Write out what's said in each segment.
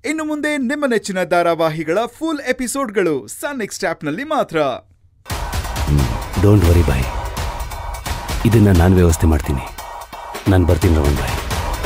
ಇನ್ನು ಮುಂದೆ ನಿಮ್ಮ ನೆಚ್ಚಿನ ಧಾರಾವಾಹಿಗಳ ಫುಲ್ ಎಪಿಸೋಡ್ಗಳು ಸನ್ ನೆಕ್ಸ್ಟ್ ಆಪ್ನಲ್ಲಿ ಮಾತ್ರ ಡೋಂಟ್ ವರಿ ಬಾಯ್ ಇದನ್ನ ನಾನು ವ್ಯವಸ್ಥೆ ಮಾಡ್ತೀನಿ ನಾನು ಬರ್ತೀನಿ ರಮಣ್ ಬಾಯ್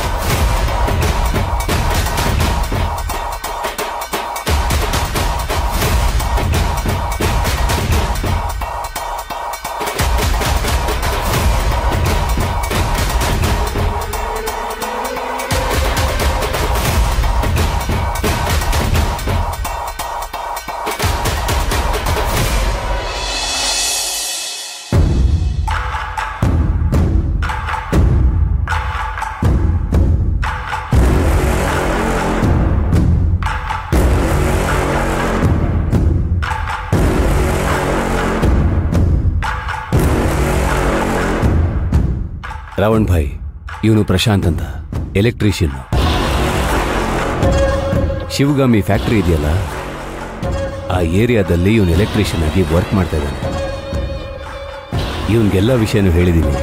ರಾವಣ್ ಭಾಯ್ ಇವನು ಪ್ರಶಾಂತ್ ಅಂತ ಎಲೆಕ್ಟ್ರಿಷಿಯನ್ ಶಿವಗಾಮಿ ಫ್ಯಾಕ್ಟ್ರಿ ಇದೆಯಲ್ಲ ಆ ಏರಿಯಾದಲ್ಲಿ ಇವನು ಎಲೆಕ್ಟ್ರಿಷಿಯನ್ ಆಗಿ ವರ್ಕ್ ಮಾಡ್ತಾ ಇದ್ದಾನೆ ಇವನಿಗೆಲ್ಲ ವಿಷಯನೂ ಹೇಳಿದ್ದೀನಿ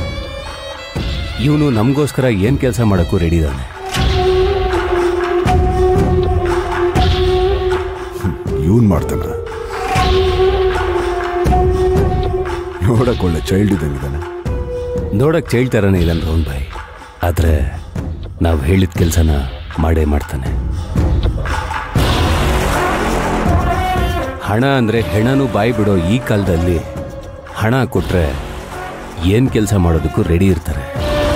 ಇವನು ನಮಗೋಸ್ಕರ ಏನು ಕೆಲಸ ಮಾಡೋಕ್ಕೂ ರೆಡಿ ಇದ್ದಾನೆ ಇವನ್ ಮಾಡ್ತಾನ ನೋಡಕ್ ಒಳ್ಳೆ ಚೈಲ್ಡ್ ಇದ್ದಂಗಿದ್ದಾನೆ ನೋಡಕ್ ಚೈಲ್ಡ್ ಥರನೇ ಇದ್ದಾನೆ ರೌನ್ ಭಾಯ್ ಆದರೆ ನಾವು ಹೇಳಿದ ಕೆಲಸನ ಮಾಡೇ ಮಾಡ್ತಾನೆ ಹಣ ಅಂದರೆ ಹೆಣನು ಬಾಯಿ ಬಿಡೋ ಈ ಕಾಲದಲ್ಲಿ ಹಣ ಕೊಟ್ರೆ ಏನು ಕೆಲಸ ಮಾಡೋದಕ್ಕೂ ರೆಡಿ ಇರ್ತಾರೆ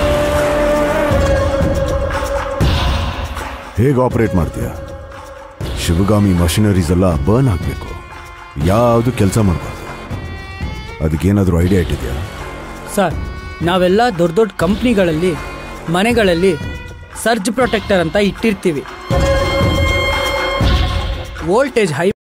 ಹೇಗೆ ಆಪರೇಟ್ ಮಾಡ್ತೀಯ ಶಿವಗಾಮಿ ಮಷಿನರೀಸ್ ಎಲ್ಲ ಬರ್ನ್ ಆಗಬೇಕು ಯಾವುದು ಕೆಲಸ ಮಾಡಬಾರ್ದು ಅದಕ್ಕೇನಾದರೂ ಐಡಿಯಾ ಇಟ್ಟಿದ್ಯಾ ಸರ್ ನಾವೆಲ್ಲ ದೊಡ್ಡ ದೊಡ್ಡ ಕಂಪ್ನಿಗಳಲ್ಲಿ ಮನೆಗಳಲ್ಲಿ ಸರ್ಜ್ ಪ್ರೊಟೆಕ್ಟರ್ ಅಂತ ಇಟ್ಟಿರ್ತೀವಿ ವೋಲ್ಟೇಜ್ ಹೈ